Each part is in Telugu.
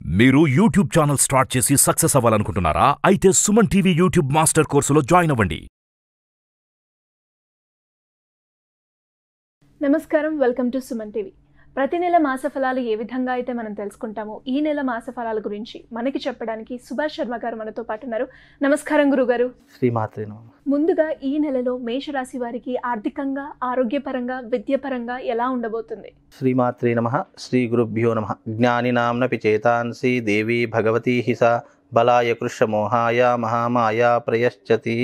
మీరు యూట్యూబ్ ఛానల్ స్టార్ట్ చేసి సక్సెస్ అవ్వాలనుకుంటున్నారా అయితే సుమన్ టీవీ యూట్యూబ్ మాస్టర్ కోర్సులో జాయిన్ అవ్వండి నమస్కారం వెల్కమ్ టు సుమన్ టీవీ ప్రతి నెల మాస ఫలాలు ఏ విధంగా అయితే మనం తెలుసుకుంటామో ఈ నెల మాస ఫలాల గురించి మనకి చెప్పడానికి సుభాష్ శర్మ గారు మనతో పాటు ఉన్నారు నమస్కారం గురుగారు శ్రీమాత్రే నమః ముందుగా ఈ నెలలో మేషరాశి వారికి ఆర్థికంగా ఆరోగ్యపరంగా విద్యపరంగా ఎలా ఉండబోతుంది శ్రీమాత్రే నమ శ్రీ గురుభ్యో నమ జ్ఞానినాంనపి చేతాంసి దేవి భగవతి హిస బలాయ కృష్ణమోహాయ మహామాయ ప్రయశ్చతి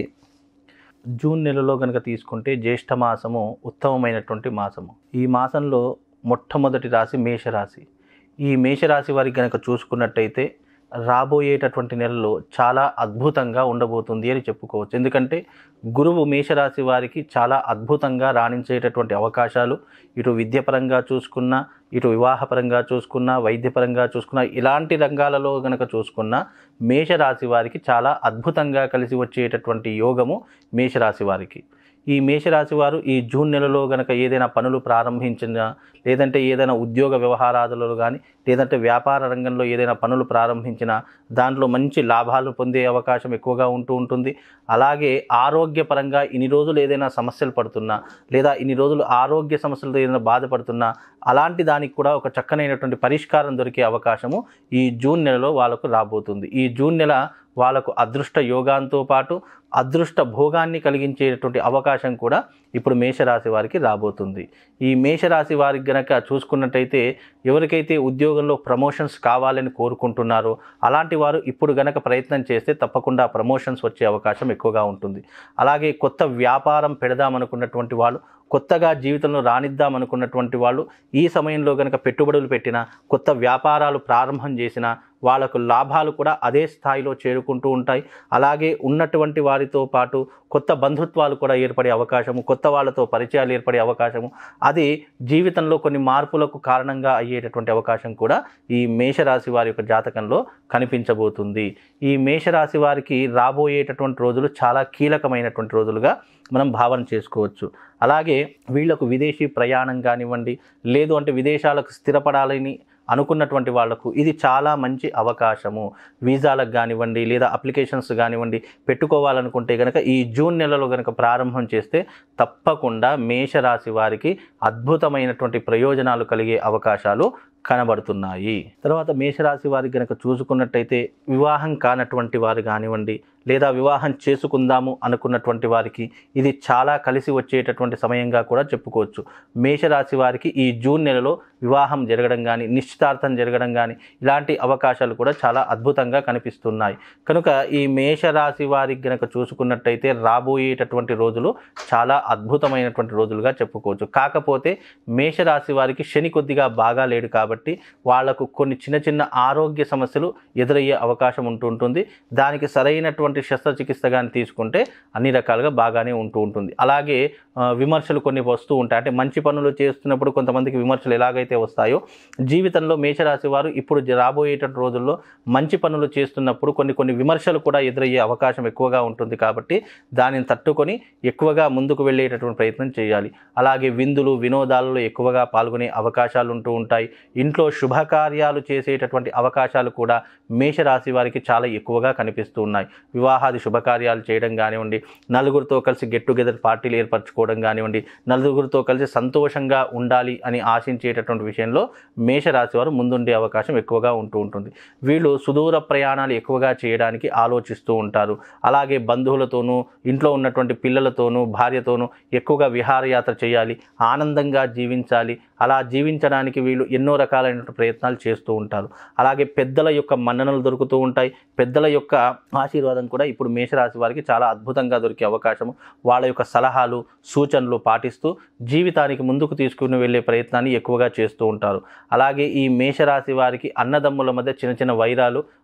జూన్ నెలలో కనుక తీసుకుంటే జ్యేష్ఠ మాసము ఉత్తమమైనటువంటి మాసము ఈ మాసంలో మొట్టమొదటి రాశి మేషరాశి ఈ మేషరాశి వారికి కనుక చూసుకున్నట్టయితే రాబోయేటటువంటి నెలలో చాలా అద్భుతంగా ఉండబోతుంది అని చెప్పుకోవచ్చు ఎందుకంటే గురువు మేషరాశి వారికి చాలా అద్భుతంగా రాణించేటటువంటి అవకాశాలు ఇటు విద్యపరంగా చూసుకున్నా ఇటు వివాహపరంగా చూసుకున్నా వైద్యపరంగా చూసుకున్నా ఇలాంటి రంగాలలో గనక చూసుకున్నా మేషరాశి వారికి చాలా అద్భుతంగా కలిసి వచ్చేటటువంటి యోగము మేషరాశి వారికి ఈ మేషరాశి వారు ఈ జూన్ నెలలో గనక ఏదైనా పనులు ప్రారంభించినా లేదంటే ఏదైనా ఉద్యోగ వ్యవహారాలలో కానీ లేదంటే వ్యాపార రంగంలో ఏదైనా పనులు ప్రారంభించినా దాంట్లో మంచి లాభాలు పొందే అవకాశం ఎక్కువగా ఉంటూ ఉంటుంది అలాగే ఆరోగ్యపరంగా ఇన్ని రోజులు ఏదైనా సమస్యలు పడుతున్నా లేదా ఇన్ని రోజులు ఆరోగ్య సమస్యలతో ఏదైనా బాధపడుతున్నా అలాంటి దానికి కూడా ఒక చక్కనైనటువంటి పరిష్కారం దొరికే అవకాశము ఈ జూన్ నెలలో వాళ్ళకు రాబోతుంది ఈ జూన్ నెల వాళ్ళకు అదృష్ట యోగాంతో పాటు అదృష్ట భోగాన్ని కలిగించేటువంటి అవకాశం కూడా ఇప్పుడు మేషరాశి వారికి రాబోతుంది ఈ మేషరాశి వారికి గనక చూసుకున్నట్టయితే ఎవరికైతే ఉద్యోగంలో ప్రమోషన్స్ కావాలని కోరుకుంటున్నారో అలాంటి వారు ఇప్పుడు గనక ప్రయత్నం చేస్తే తప్పకుండా ప్రమోషన్స్ వచ్చే అవకాశం ఎక్కువగా ఉంటుంది అలాగే కొత్త వ్యాపారం పెడదామనుకున్నటువంటి వాళ్ళు కొత్తగా జీవితంలో రాణిద్దాం అనుకున్నటువంటి వాళ్ళు ఈ సమయంలో కనుక పెట్టుబడులు పెట్టినా కొత్త వ్యాపారాలు ప్రారంభం చేసినా వాళ్ళకు లాభాలు కూడా అదే స్థాయిలో చేరుకుంటూ ఉంటాయి అలాగే ఉన్నటువంటి వారితో పాటు కొత్త బంధుత్వాలు కూడా ఏర్పడే అవకాశము కొత్త వాళ్ళతో పరిచయాలు ఏర్పడే అవకాశము అది జీవితంలో కొన్ని మార్పులకు కారణంగా అయ్యేటటువంటి అవకాశం కూడా ఈ మేషరాశి వారి యొక్క జాతకంలో కనిపించబోతుంది ఈ మేషరాశి వారికి రాబోయేటటువంటి రోజులు చాలా కీలకమైనటువంటి రోజులుగా మనం భావన చేసుకోవచ్చు అలాగే వీళ్ళకు విదేశీ ప్రయాణం కానివ్వండి లేదు అంటే విదేశాలకు స్థిరపడాలని అనుకున్నటువంటి వాళ్లకు ఇది చాలా మంచి అవకాశము వీసాలకు కానివ్వండి లేదా అప్లికేషన్స్ కానివ్వండి పెట్టుకోవాలనుకుంటే కనుక ఈ జూన్ నెలలో కనుక ప్రారంభం చేస్తే తప్పకుండా మేషరాశి వారికి అద్భుతమైనటువంటి ప్రయోజనాలు కలిగే అవకాశాలు కనబడుతున్నాయి తర్వాత మేషరాశి వారికి కనుక చూసుకున్నట్టయితే వివాహం కానటువంటి వారు కానివ్వండి లేదా వివాహం చేసుకుందాము అనుకున్నటువంటి వారికి ఇది చాలా కలిసి వచ్చేటటువంటి సమయంగా కూడా చెప్పుకోవచ్చు మేషరాశి వారికి ఈ జూన్ నెలలో వివాహం జరగడం కానీ నిశ్చితార్థం జరగడం కానీ ఇలాంటి అవకాశాలు కూడా చాలా అద్భుతంగా కనిపిస్తున్నాయి కనుక ఈ మేషరాశి వారికి గనక చూసుకున్నట్టయితే రాబోయేటటువంటి రోజులు చాలా అద్భుతమైనటువంటి రోజులుగా చెప్పుకోవచ్చు కాకపోతే మేషరాశి వారికి శని కొద్దిగా బాగా లేడు కాబట్టి వాళ్లకు కొన్ని చిన్న చిన్న ఆరోగ్య సమస్యలు ఎదురయ్యే అవకాశం ఉంటుంటుంది దానికి సరైనటువంటి శస్త్రచికిత్స కానీ తీసుకుంటే అన్ని రకాలుగా బాగానే ఉంటూ ఉంటుంది అలాగే ఆ, విమర్శలు కొన్ని వస్తూ ఉంటాయి అంటే మంచి పనులు చేస్తున్నప్పుడు కొంతమందికి విమర్శలు ఎలాగైతే వస్తాయో జీవితంలో మేషరాశి వారు ఇప్పుడు జ- రాబోయేటటువంటి రోజుల్లో మంచి పనులు చేస్తున్నప్పుడు కొన్ని కొన్ని విమర్శలు కూడా ఎదురయ్యే అవకాశం ఎక్కువగా ఉంటుంది కాబట్టి దానిని తట్టుకొని ఎక్కువగా ముందుకు వెళ్ళేటటువంటి ప్రయత్నం చేయాలి అలాగే విందులు వినోదాలలో ఎక్కువగా పాల్గొనే అవకాశాలు ఉంటూ ఉంటాయి ఇంట్లో శుభకార్యాలు చేసేటటువంటి అవకాశాలు కూడా మేషరాశి వారికి చాలా ఎక్కువగా కనిపిస్తూ ఉన్నాయి వివాహాది శుభకార్యాలు చేయడం కానివ్వండి నలుగురితో కలిసి గెట్ టుగెదర్ పార్టీలు ఏర్పరచుకోవడం కానివ్వండి నలుగురితో కలిసి సంతోషంగా ఉండాలి అని ఆశించేటటువంటి విషయంలో మేషరాశి వారు ముందుండే అవకాశం ఎక్కువగా ఉంటూ ఉంటుంది వీళ్ళు సుదూర ప్రయాణాలు ఎక్కువగా చేయడానికి ఆలోచిస్తూ ఉంటారు అలాగే బంధువులతోనూ ఇంట్లో ఉన్నటువంటి పిల్లలతోనూ భార్యతోనూ ఎక్కువగా విహారయాత్ర చేయాలి ఆనందంగా జీవించాలి అలా జీవించడానికి వీళ్ళు ఎన్నో రకాలైన ప్రయత్నాలు చేస్తూ ఉంటారు అలాగే పెద్దల యొక్క మన్ననలు దొరుకుతూ ఉంటాయి పెద్దల యొక్క ఆశీర్వాదం కూడా ఇప్పుడు మేషరాశి వారికి చాలా అద్భుతంగా దొరికే అవకాశము వాళ్ళ యొక్క సలహాలు సూచనలు పాటిస్తూ జీవితానికి ముందుకు తీసుకుని వెళ్ళే ప్రయత్నాన్ని ఎక్కువగా చేస్తూ ఉంటారు అలాగే ఈ మేషరాశి వారికి అన్నదమ్ముల మధ్య చిన్న చిన్న వైరాలు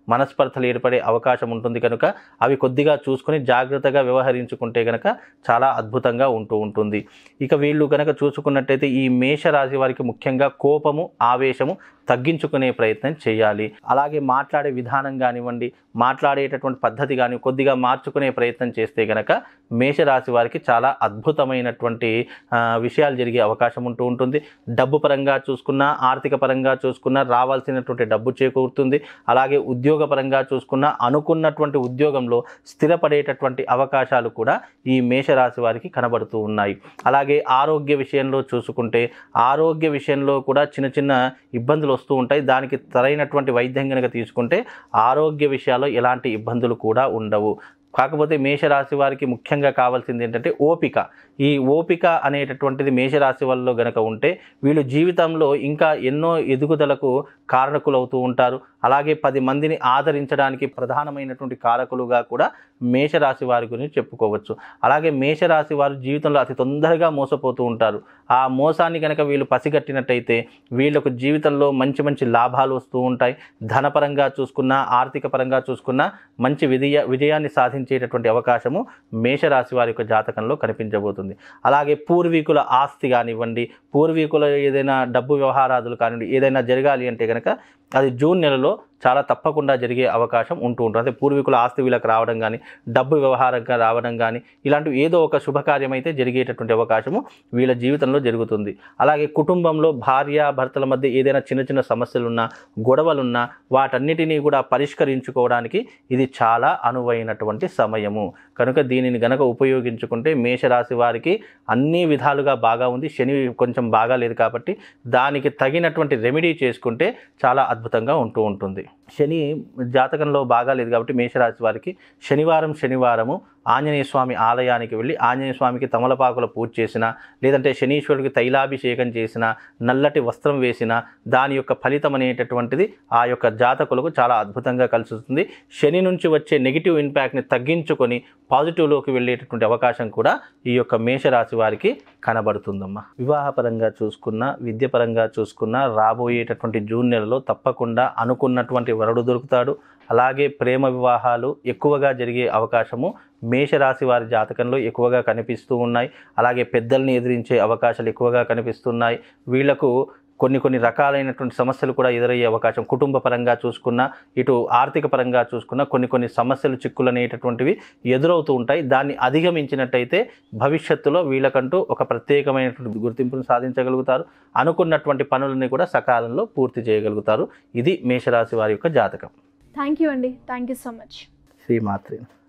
మనస్పర్ధలు ఏర్పడే అవకాశం ఉంటుంది కనుక అవి కొద్దిగా చూసుకొని జాగ్రత్తగా వ్యవహరించుకుంటే కనుక చాలా అద్భుతంగా ఉంటూ ఉంటుంది ఇక వీళ్ళు కనుక చూసుకున్నట్టయితే ఈ మేషరాశి వారికి ముఖ్యంగా కోపము ఆవేశము తగ్గించుకునే ప్రయత్నం చేయాలి అలాగే మాట్లాడే విధానం కానివ్వండి మాట్లాడేటటువంటి పద్ధతి కానీ కొద్దిగా మార్చుకునే ప్రయత్నం చేస్తే గనక మేషరాశి వారికి చాలా అద్భుతమైనటువంటి ఆ, విషయాలు జరిగే అవకాశం ఉంటూ ఉంటుంది డబ్బు పరంగా చూసుకున్నా ఆర్థిక పరంగా చూసుకున్నా రావాల్సినటువంటి డబ్బు చేకూరుతుంది అలాగే ఉద్యోగ పరంగా చూసుకున్నా అనుకున్నటువంటి ఉద్యోగంలో స్థిరపడేటటువంటి అవకాశాలు కూడా ఈ మేషరాశి వారికి కనబడుతూ ఉన్నాయి అలాగే ఆరోగ్య విషయంలో చూసుకుంటే ఆరోగ్య విషయంలో కూడా చిన్న చిన్న ఇబ్బందులు వస్తూ ఉంటాయి దానికి సరైనటువంటి వైద్యం కనుక తీసుకుంటే ఆరోగ్య విషయాల్లో ఎలాంటి ఇబ్బందులు కూడా ఉండవు కాకపోతే మేషరాశి వారికి ముఖ్యంగా కావాల్సింది ఏంటంటే ఓపిక ఈ ఓపిక అనేటటువంటిది మేషరాశి వాళ్ళలో గనక ఉంటే వీళ్ళు జీవితంలో ఇంకా ఎన్నో ఎదుగుదలకు కారణకులు అవుతూ ఉంటారు అలాగే పది మందిని ఆదరించడానికి ప్రధానమైనటువంటి కారకులుగా కూడా మేషరాశి వారి గురించి చెప్పుకోవచ్చు అలాగే మేషరాశి వారు జీవితంలో అతి తొందరగా మోసపోతూ ఉంటారు ఆ మోసాన్ని కనుక వీళ్ళు పసిగట్టినట్టయితే వీళ్ళకు జీవితంలో మంచి మంచి లాభాలు వస్తూ ఉంటాయి ధనపరంగా చూసుకున్నా ఆర్థిక పరంగా చూసుకున్నా మంచి విజయ విజయాన్ని సాధించేటటువంటి అవకాశము మేషరాశి వారి యొక్క జాతకంలో కనిపించబోతుంది అలాగే పూర్వీకుల ఆస్తి కానివ్వండి పూర్వీకుల ఏదైనా డబ్బు వ్యవహారాదులు కానివ్వండి ఏదైనా జరగాలి అంటే కనుక అది జూన్ నెలలో చాలా తప్పకుండా జరిగే అవకాశం ఉంటూ ఉంటుంది అంటే పూర్వీకుల ఆస్తి వీళ్ళకి రావడం కానీ డబ్బు వ్యవహారంగా రావడం కానీ ఇలాంటివి ఏదో ఒక శుభకార్యం అయితే జరిగేటటువంటి అవకాశము వీళ్ళ జీవితంలో జరుగుతుంది అలాగే కుటుంబంలో భార్య భర్తల మధ్య ఏదైనా చిన్న చిన్న సమస్యలున్నా గొడవలున్నా వాటన్నిటినీ కూడా పరిష్కరించుకోవడానికి ఇది చాలా అనువైనటువంటి సమయము కనుక దీనిని గనక ఉపయోగించుకుంటే మేషరాశి వారికి అన్ని విధాలుగా బాగా ఉంది శని కొంచెం బాగా లేదు కాబట్టి దానికి తగినటువంటి రెమెడీ చేసుకుంటే చాలా అద్భుతంగా ఉంటూ ఉంటుంది శని జాతకంలో బాగా లేదు కాబట్టి మేషరాశి వారికి శనివారం శనివారము ఆంజనేయ స్వామి ఆలయానికి వెళ్ళి ఆంజనేయ స్వామికి తమలపాకుల పూజ చేసిన లేదంటే శనీశ్వరుడికి తైలాభిషేకం చేసిన నల్లటి వస్త్రం వేసిన దాని యొక్క ఫలితం అనేటటువంటిది ఆ యొక్క జాతకులకు చాలా అద్భుతంగా కలిసి వస్తుంది శని నుంచి వచ్చే నెగిటివ్ ఇంపాక్ట్ని తగ్గించుకొని పాజిటివ్లోకి వెళ్ళేటటువంటి అవకాశం కూడా ఈ యొక్క మేషరాశి వారికి కనబడుతుందమ్మా వివాహపరంగా చూసుకున్నా విద్యపరంగా చూసుకున్నా రాబోయేటటువంటి జూన్ నెలలో తప్పకుండా అనుకున్నటువంటి వరుడు దొరుకుతాడు అలాగే ప్రేమ వివాహాలు ఎక్కువగా జరిగే అవకాశము మేషరాశి వారి జాతకంలో ఎక్కువగా కనిపిస్తూ ఉన్నాయి అలాగే పెద్దల్ని ఎదిరించే అవకాశాలు ఎక్కువగా కనిపిస్తున్నాయి వీళ్లకు కొన్ని కొన్ని రకాలైనటువంటి సమస్యలు కూడా ఎదురయ్యే అవకాశం కుటుంబ పరంగా చూసుకున్నా ఇటు ఆర్థిక పరంగా చూసుకున్నా కొన్ని కొన్ని సమస్యలు చిక్కులు అనేటటువంటివి ఎదురవుతూ ఉంటాయి దాన్ని అధిగమించినట్టయితే భవిష్యత్తులో వీళ్ళకంటూ ఒక ప్రత్యేకమైనటువంటి గుర్తింపును సాధించగలుగుతారు అనుకున్నటువంటి పనులని కూడా సకాలంలో పూర్తి చేయగలుగుతారు ఇది మేషరాశి వారి యొక్క జాతకం థ్యాంక్ యూ అండి థ్యాంక్ యూ సో మచ్ శ్రీమాత్రి